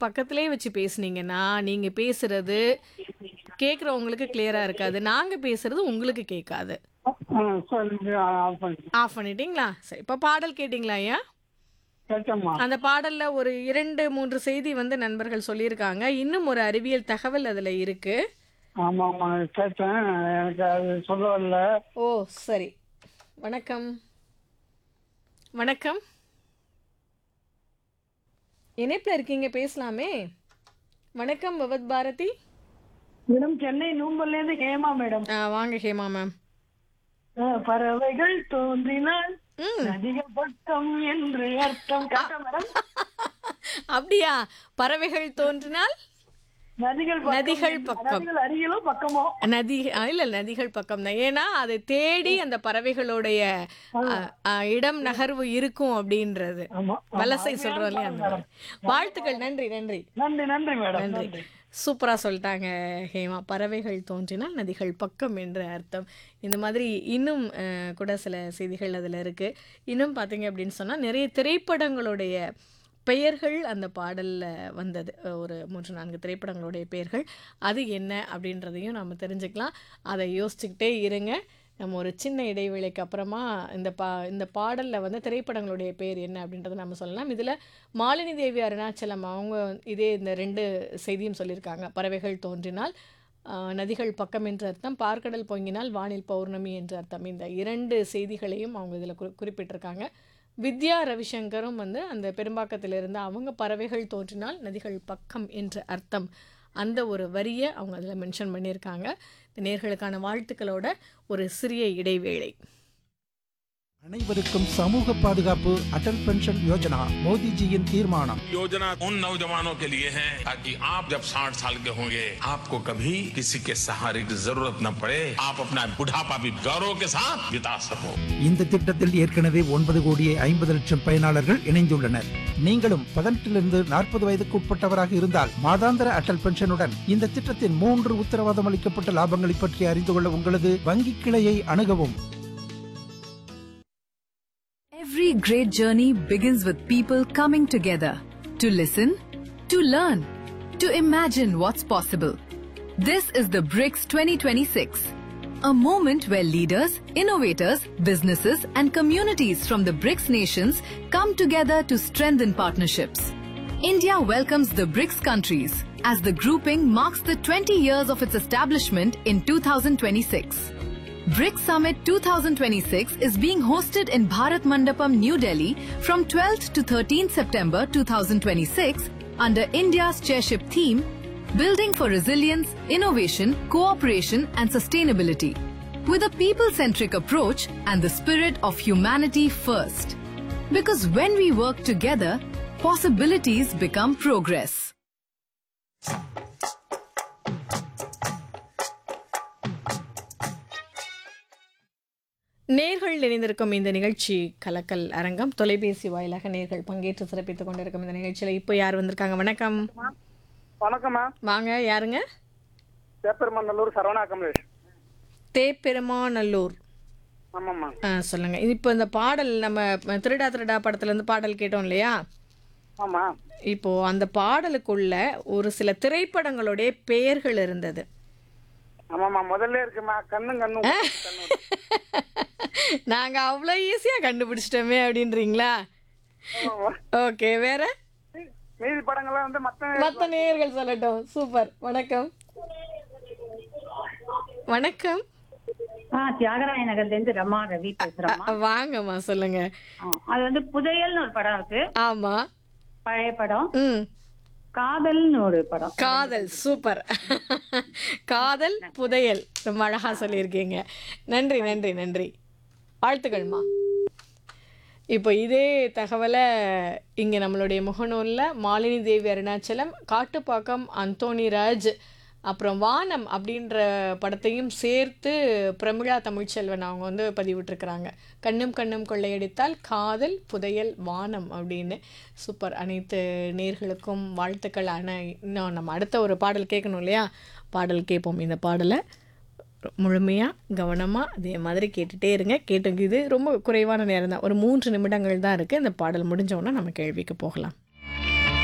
பக்கத்திலே வச்சு பேசுனீங்கன்னா, நீங்க பேசுறது கேட்கிறவங்களுக்கு கிளியரா இருக்காது. நாங்க பேசுறது உங்களுக்கு கேட்காது. ஆ சொல்லுங்க ஆஃப் பண்ணி ஆஃப் பண்ணிட்டீங்களா? சரி. இப்ப பாடல் கேட்டீங்களா ஐயா? கேட்டம்மா அந்த பாடல்ல ஒரு 2, 3 செய்தி வந்து நண்பர்கள் சொல்லியிருக்காங்க. இன்னும் ஒரு அறிவியல் தகவல் அதுல இருக்கு. ஆமாம்மா கேட்டேன் எனக்கு அது சொல்ல வரல ஓ! சரி. வணக்கம். வணக்கம். இணைப்புல இருக்கீங்க பேசலாமே. வணக்கம் பவத் பாரதி. மேடம் சென்னை நூம்பல்லேருந்து ஹேமா மேடம் ஆ வாங்க ஹேமா மேம். ஆ, பறவைகள் தோன்றினால் ம். நதிகள் பக்கம் என்று அர்த்தம் கேட்டா மேடம் அப்படியா? பறவைகள் தோன்றினால் நதிகள் பக்கம் நதிகள் என்று- பக்கம். நதிகள் அருகிலோ பக்கமோ நதி ஆ, இல்ல நதிகள் பக்கம் தான். ஏன்னா அதை தேடி அந்த பறவைகளுடைய அ, அ, இடம் நகர்வு இருக்கும் அப்படின்றது. ஆமா வலசை சொல்றோம் இல்லையா அந்த மாதிரி. வாழ்த்துக்கள் நன்றி நன்றி. நன்றி நன்றி மேடம் நன்றி நன்றி சூப்பரா சொல்லிட்டாங்க ஹேமா பறவைகள் தோன்றினால் நதிகள் பக்கம் என்று அர்த்தம் இந்த மாதிரி இன்னும் அஹ், கூட சில செய்திகள் அதில் இருக்கு இன்னும் பார்த்தீங்க அப்படின்னு சொன்னால் நிறைய திரைப்படங்களுடைய பெயர்கள் அந்த பாடலில் வந்தது அஹ், ஒரு மூன்று நான்கு திரைப்படங்களுடைய பெயர்கள் அது என்ன அப்படின்றதையும் நம்ம தெரிஞ்சுக்கலாம் அதை யோசிச்சுக்கிட்டே இருங்க நம்ம ஒரு சின்ன இடைவேளைக்கு அப்புறமா இந்த பா இந்த பாடலில் வந்து திரைப்படங்களுடைய பேர் என்ன அப்படின்றத நம்ம சொல்லலாம் இதில் மாலினி தேவி அருணாச்சலம் அவங்க இதே இந்த ரெண்டு செய்தியும் சொல்லியிருக்காங்க பறவைகள் தோன்றினால் ஆஹ், நதிகள் பக்கம் என்று அர்த்தம் பார்க்கடல் பொங்கினால் வானில் பௌர்ணமி என்று அர்த்தம் இந்த இரண்டு செய்திகளையும் அவங்க இதில் குறி குறிப்பிட்டிருக்காங்க வித்யா ரவிசங்கரும் வந்து அந்த பெரும்பாக்கத்திலிருந்து அவங்க பறவைகள் தோன்றினால் நதிகள் பக்கம் என்று அர்த்தம் அந்த ஒரு வரியை அவங்க அதில் மென்ஷன் பண்ணியிருக்காங்க இந்த நேர்களுக்கான வாழ்த்துக்களோட ஒரு சிறிய இடைவேளை அனைவருக்கும் சமூக பாதுகாப்பு அடல் பென்ஷன் யோஜனா மோடிஜியின் தீர்மானம் योजना उन नौजवानों के लिए है ताकि आप जब 60 साल के होंगे आपको कभी किसी के सहारे की जरूरत न पड़े आप अपना बुढ़ापा भी गौरव के साथ बिता सको இந்த திட்டத்தில் ஏற்கனவே ஒன்பது கோடியே ஐம்பது லட்சம் பயனாளர்கள் இணைந்துள்ளனர் நீங்களும் பதினெட்டிலிருந்து நாற்பது வயதுக்கு உட்பட்டவராக இருந்தால் மாதாந்திர அடல் பென்ஷனுடன் இந்த திட்டத்தின் மூன்று உத்தரவாதம் அளிக்கப்பட்ட லாபங்களை பற்றி அறிந்து கொள்ள உங்களது வங்கி கிளையை அணுகவும் Every great journey begins with people coming together to listen, to learn, to imagine what's possible. This is the BRICS 2026, a moment where leaders, innovators, businesses, and communities from the BRICS nations come together to strengthen partnerships. India welcomes the BRICS countries as the grouping marks the 20 years of its establishment in 2026. BRICS Summit 2026 is being hosted in Bharat Mandapam, New Delhi from 12th to 13th September 2026 under India's chairship theme Building for Resilience, Innovation, Cooperation and Sustainability with a people-centric approach and the spirit of humanity first. Because when we work together, possibilities become progress. நேர்கள் இணைந்திருக்கும் இந்த நிகழ்ச்சி கலக்கல் அரங்கம் தொலைபேசி வாயிலாக நேர்கள் பங்கேற்று சிறப்பித்துக் கொண்டிருக்கும் இந்த நிகழ்ச்சியில் இப்போ யார் வந்திருக்காங்க வணக்கம் வணக்கம்மா வாங்க யாருங்க சேப்பெருமநல்லூர் சரவணா கமலேஷ் தேப்பெருமாநல்லூர் ஆமாம்மா ஆ சொல்லுங்க இப்போ இந்த பாடல் நம்ம திருடா திருடா படத்துல இருந்து பாடல் கேட்டோம் இல்லையா ஆமா இப்போ அந்த பாடலுக்குள்ள ஒரு சில திரைப்படங்களுடைய பெயர்கள் இருந்தது ஆமாம்மா முதல்ல இருக்குமா கண்ணும் கண்ணும் நாங்க அவ்வளோ ஈஸியா கண்டுபிடிச்சிட்டோமே அப்படின்றீங்களா ஓகே வேற மீதி படங்கள்லாம் வந்து மத்த மற்ற நேயர்கள் சொல்லட்டும் சூப்பர் வணக்கம் வணக்கம் ஆ தியாகராய நகர்ல இருந்து ரமா ரவி பேசுறோம் அ, வாங்கம்மா சொல்லுங்க அது வந்து புதையல்னு ஒரு படம் இருக்கு ஆமா பழைய படம் ம் காதல்னு ஒரு படம் காதல் சூப்பர் காதல் புதையல் ரொம்ப அழகா சொல்லியிருக்கீங்க நன்றி நன்றி நன்றி வாழ்த்துக்கள்மா இப்போ இதே தகவலை இங்கே நம்மளுடைய முகநூலில் மாலினி தேவி அருணாச்சலம் காட்டுப்பாக்கம் அந்தோணிராஜ் அப்புறம் வானம் அப்படின்ற படத்தையும் சேர்த்து பிரமிளா தமிழ்ச்செல்வன் அவங்க வந்து பதிவிட்டிருக்கிறாங்க கண்ணும் கண்ணும் கொள்ளையடித்தால் காதல் புதையல் வானம் அப்படின்னு சூப்பர் அனைத்து நேர்களுக்கும் வாழ்த்துக்கள் ஆனால் இன்னும் நம்ம அடுத்த ஒரு பாடல் கேட்கணும் இல்லையா பாடல் கேட்போம் இந்த பாடலை முழுமையாக கவனமாக அதே மாதிரி கேட்டுகிட்டே இருங்க கேட்டுங்க இது ரொம்ப குறைவான நேரம் தான் ஒரு மூன்று நிமிடங்கள் தான் இருக்குது இந்த பாடல் முடிஞ்ச உடனே நம்ம கேள்விக்கு போகலாம்